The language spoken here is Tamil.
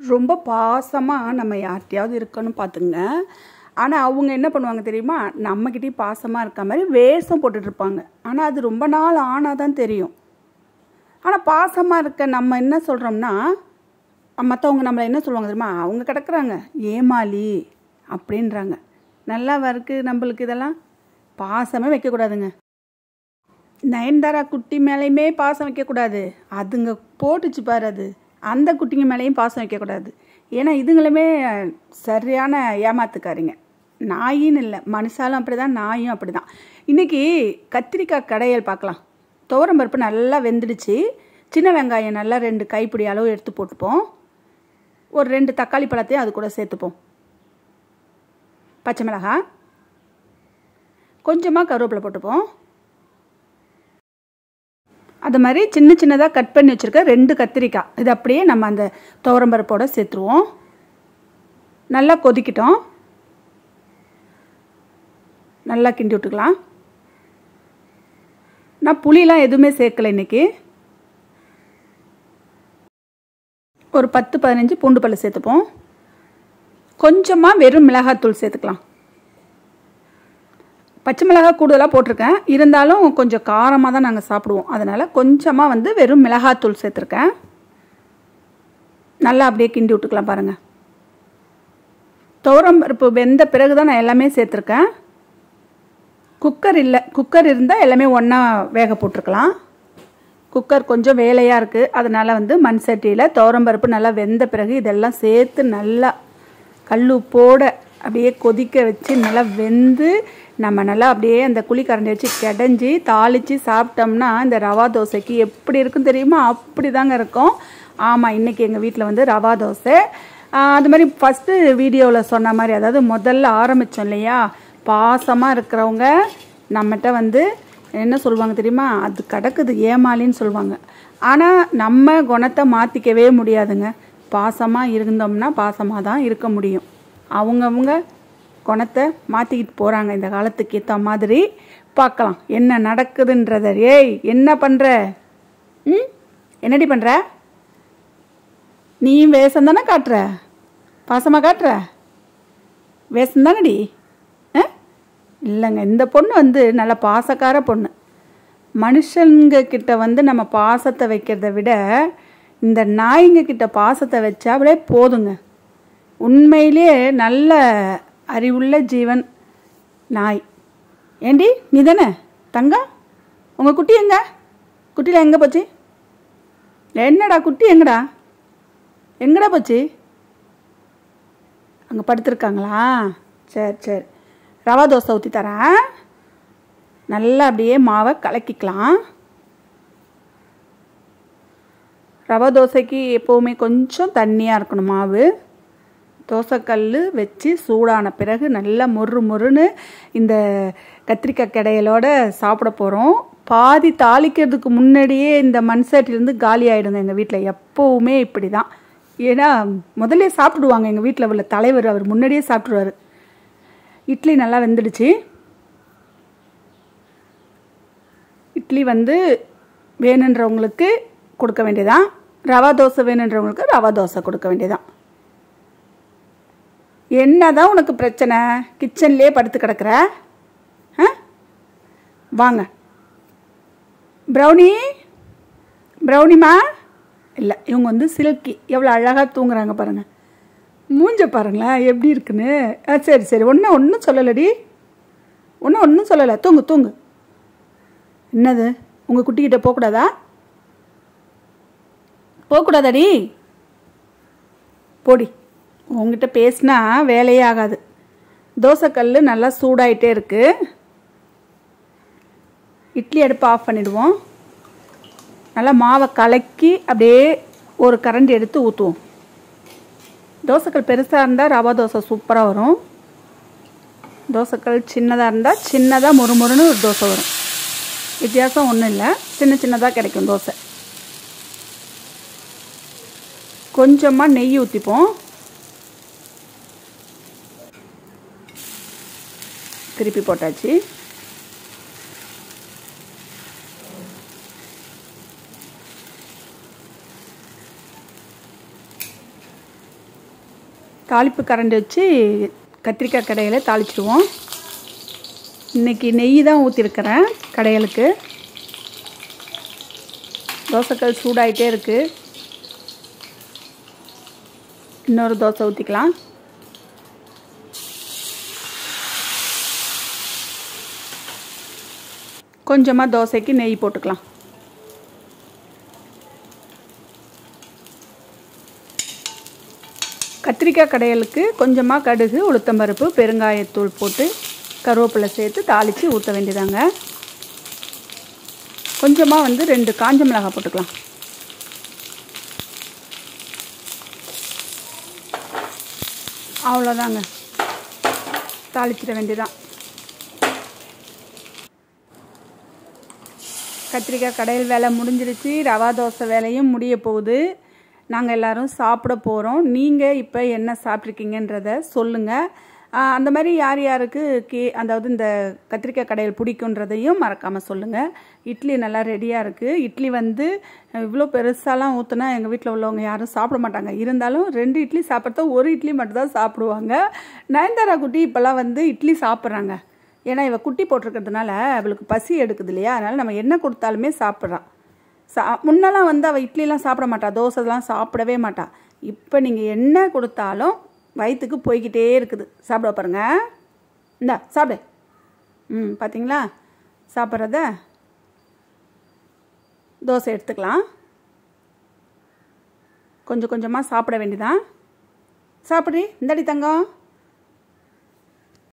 ரொம்ப பாசமாக நம்ம யார்கிட்டயாவது இருக்கணும் பார்த்துங்க ஆனால் அவங்க என்ன பண்ணுவாங்க தெரியுமா நம்மக்கிட்டேயும் பாசமாக இருக்க மாதிரி வேஷம் போட்டுட்டு இருப்பாங்க ஆனால் அது ரொம்ப நாள் ஆனால் தான் தெரியும் ஆனால் பாசமாக இருக்க நம்ம என்ன சொல்கிறோம்னா மற்றவங்க நம்மளை என்ன சொல்லுவாங்க தெரியுமா அவங்க கிடக்குறாங்க ஏமாளி அப்படின்றாங்க நல்லா இருக்கு நம்மளுக்கு இதெல்லாம் பாசமே வைக்கக்கூடாதுங்க நயன்தாரா குட்டி மேலேயுமே பாசம் வைக்கக்கூடாது அதுங்க போட்டுச்சு பாரு அது அந்த குட்டிங்க மேலேயும் பாசம் வைக்கக்கூடாது ஏன்னா இதுங்களுமே சரியான ஏமாத்துக்காரிங்க நாயின்னு இல்லை மனுஷாலும் அப்படி தான் நாயும் அப்படி தான் இன்றைக்கி கத்திரிக்காய் கடையல் பார்க்கலாம் துவரம் பருப்பு நல்லா வெந்துடுச்சு சின்ன வெங்காயம் நல்லா ரெண்டு கைப்பிடி அளவு எடுத்து போட்டுப்போம் ஒரு ரெண்டு தக்காளி பழத்தையும் அது கூட சேர்த்துப்போம் பச்சை மிளகாய் கொஞ்சமாக கருவேப்பிலை போட்டுப்போம் அது மாதிரி சின்ன சின்னதாக கட் பண்ணி வச்சுருக்க ரெண்டு கத்திரிக்காய் இது அப்படியே நம்ம அந்த துவரம்பருப்போட சேர்த்துருவோம் நல்லா கொதிக்கிட்டோம் நல்லா கிண்டி விட்டுக்கலாம் நான் புளிலாம் எதுவுமே சேர்க்கல இன்னைக்கு ஒரு பத்து பதினஞ்சு பூண்டு பல்லு சேர்த்துப்போம் கொஞ்சமாக வெறும் மிளகாத்தூள் சேர்த்துக்கலாம் பச்சை மிளகாய் கூடுதலாக போட்டிருக்கேன் இருந்தாலும் கொஞ்சம் காரமாக தான் நாங்கள் சாப்பிடுவோம் அதனால் கொஞ்சமாக வந்து வெறும் மிளகாத்தூள் சேர்த்துருக்கேன் நல்லா அப்படியே கிண்டி விட்டுக்கலாம் பாருங்கள் துவரம் பருப்பு வெந்த பிறகு தான் நான் எல்லாமே சேர்த்துருக்கேன் குக்கர் இல்லை குக்கர் இருந்தால் எல்லாமே ஒன்றா வேக போட்டிருக்கலாம் குக்கர் கொஞ்சம் வேலையாக இருக்குது அதனால் வந்து மண் சட்டியில் துவரம்பருப்பு நல்லா வெந்த பிறகு இதெல்லாம் சேர்த்து நல்லா கல் உப்போட அப்படியே கொதிக்க வச்சு நல்லா வெந்து நம்ம நல்லா அப்படியே அந்த குழிக்கரண்டி வச்சு கிடஞ்சி தாளித்து சாப்பிட்டோம்னா இந்த ரவா தோசைக்கு எப்படி இருக்கும் தெரியுமா அப்படி தாங்க இருக்கும் ஆமாம் இன்றைக்கி எங்கள் வீட்டில் வந்து ரவா தோசை அது மாதிரி ஃபஸ்ட்டு வீடியோவில் சொன்ன மாதிரி அதாவது முதல்ல ஆரம்பித்தோம் இல்லையா பாசமாக இருக்கிறவங்க நம்மகிட்ட வந்து என்ன சொல்லுவாங்க தெரியுமா அது கிடக்குது ஏமாலின்னு சொல்லுவாங்க ஆனால் நம்ம குணத்தை மாற்றிக்கவே முடியாதுங்க பாசமாக இருந்தோம்னா பாசமாக தான் இருக்க முடியும் அவங்கவுங்க குணத்தை மாற்றிக்கிட்டு போகிறாங்க இந்த காலத்துக்கு ஏற்ற மாதிரி பார்க்கலாம் என்ன நடக்குதுன்றத ஏய் என்ன பண்ணுற ம் என்னடி பண்ணுற நீயும் வேஷம் தானே காட்டுற பாசமாக காட்டுற வேஷம் தானடி ஆ இல்லைங்க இந்த பொண்ணு வந்து நல்ல பாசக்கார பொண்ணு மனுஷங்க கிட்ட வந்து நம்ம பாசத்தை வைக்கிறத விட இந்த நாய்ங்க கிட்ட பாசத்தை வச்சாலே போதுங்க உண்மையிலே நல்ல அறிவுள்ள ஜீவன் நாய் ஏண்டி நீ தானே தங்கா உங்கள் குட்டி எங்க குட்டியில் எங்கே போச்சு என்னடா குட்டி எங்கடா எங்கடா போச்சு அங்கே படுத்துருக்காங்களா சரி சரி ரவா தோசை ஊற்றி தரேன் நல்லா அப்படியே மாவை கலக்கிக்கலாம் ரவா தோசைக்கு எப்போவுமே கொஞ்சம் தண்ணியாக இருக்கணும் மாவு தோசைக்கல் வச்சு சூடான பிறகு நல்லா மொறு மொறுன்னு இந்த கத்திரிக்காய் கிடையலோட சாப்பிட போகிறோம் பாதி தாளிக்கிறதுக்கு முன்னாடியே இந்த மண் சட்டிலேருந்து காலி ஆகிடுங்க எங்கள் வீட்டில் எப்போவுமே இப்படி தான் ஏன்னா முதல்ல சாப்பிடுவாங்க எங்கள் வீட்டில் உள்ள தலைவர் அவர் முன்னாடியே சாப்பிட்ருவார் இட்லி நல்லா வெந்துடுச்சு இட்லி வந்து வேணுன்றவங்களுக்கு கொடுக்க வேண்டியதான் ரவா தோசை வேணுன்றவங்களுக்கு ரவா தோசை கொடுக்க வேண்டியதான் என்னதான் உனக்கு பிரச்சனை கிச்சன்லேயே படுத்து கிடக்குற ஆ வாங்க ப்ரௌனி ப்ரௌனிமா இல்லை இவங்க வந்து சில்கி எவ்வளோ அழகாக தூங்குறாங்க பாருங்கள் மூஞ்ச பாருங்களேன் எப்படி இருக்குன்னு ஆ சரி சரி ஒன்றும் ஒன்றும் சொல்லலடி ஒன்றும் ஒன்றும் சொல்லலை தூங்கு தூங்கு என்னது உங்கள் குட்டிக்கிட்ட போகக்கூடாதா போகக்கூடாதாடி போடி உங்ககிட்ட பேசினா வேலையே ஆகாது தோசைக்கல் நல்லா சூடாயிட்டே இருக்கு இட்லி அடுப்பு ஆஃப் பண்ணிடுவோம் நல்லா மாவை கலக்கி அப்படியே ஒரு கரண்டி எடுத்து ஊற்றுவோம் தோசைக்கல் பெருசாக இருந்தால் ரவா தோசை சூப்பராக வரும் தோசைக்கல் சின்னதாக இருந்தால் சின்னதாக முறுமுறுன்னு ஒரு தோசை வரும் வித்தியாசம் ஒன்றும் இல்லை சின்ன சின்னதாக கிடைக்கும் தோசை கொஞ்சமாக நெய் ஊற்றிப்போம் திருப்பி போட்டாச்சு தாளிப்பு கரண்டி வச்சு கத்திரிக்காய் கடையில் தாளிச்சிடுவோம் இன்றைக்கி நெய் தான் ஊற்றிருக்கிறேன் கடையலுக்கு தோசைக்கல் சூடாயிட்டே இருக்குது இன்னொரு தோசை ஊற்றிக்கலாம் கொஞ்சமாக தோசைக்கு நெய் போட்டுக்கலாம் கத்திரிக்காய் கடையலுக்கு கொஞ்சமாக கடுகு உளுத்தம்பருப்பு பெருங்காயத்தூள் போட்டு கருவேப்பிலை சேர்த்து தாளித்து ஊற்ற வேண்டியதாங்க கொஞ்சமாக வந்து ரெண்டு காஞ்ச மிளகாய் போட்டுக்கலாம் அவ்வளோதாங்க தாளிச்சிட வேண்டியதான் கத்திரிக்காய் கடையில் வேலை முடிஞ்சிருச்சு ரவா தோசை வேலையும் முடிய போகுது நாங்கள் எல்லோரும் சாப்பிட போகிறோம் நீங்கள் இப்போ என்ன சாப்பிட்ருக்கீங்கன்றத சொல்லுங்கள் அந்த மாதிரி யார் யாருக்கு கே அதாவது இந்த கத்திரிக்காய் கடையில் பிடிக்குன்றதையும் மறக்காமல் சொல்லுங்கள் இட்லி நல்லா ரெடியாக இருக்குது இட்லி வந்து இவ்வளோ பெருசாலாம் ஊற்றுனா எங்கள் வீட்டில் உள்ளவங்க யாரும் சாப்பிட மாட்டாங்க இருந்தாலும் ரெண்டு இட்லி சாப்பிட்றத ஒரு இட்லி மட்டும்தான் சாப்பிடுவாங்க நயன்தாரா குட்டி இப்போல்லாம் வந்து இட்லி சாப்பிட்றாங்க ஏன்னா இவள் குட்டி போட்டிருக்கிறதுனால அவளுக்கு பசி எடுக்குது இல்லையா அதனால் நம்ம என்ன கொடுத்தாலுமே சாப்பிட்றான் சா முன்னெல்லாம் வந்து அவள் இட்லிலாம் சாப்பிட மாட்டா தோசைலாம் சாப்பிடவே மாட்டா இப்போ நீங்கள் என்ன கொடுத்தாலும் வயிற்றுக்கு போய்கிட்டே இருக்குது சாப்பிட பாருங்க இந்தா சாப்பிடு ம் பார்த்தீங்களா சாப்பிட்றத தோசை எடுத்துக்கலாம் கொஞ்சம் கொஞ்சமாக சாப்பிட வேண்டியதான் சாப்பிட்றி இந்தாடி தங்கம்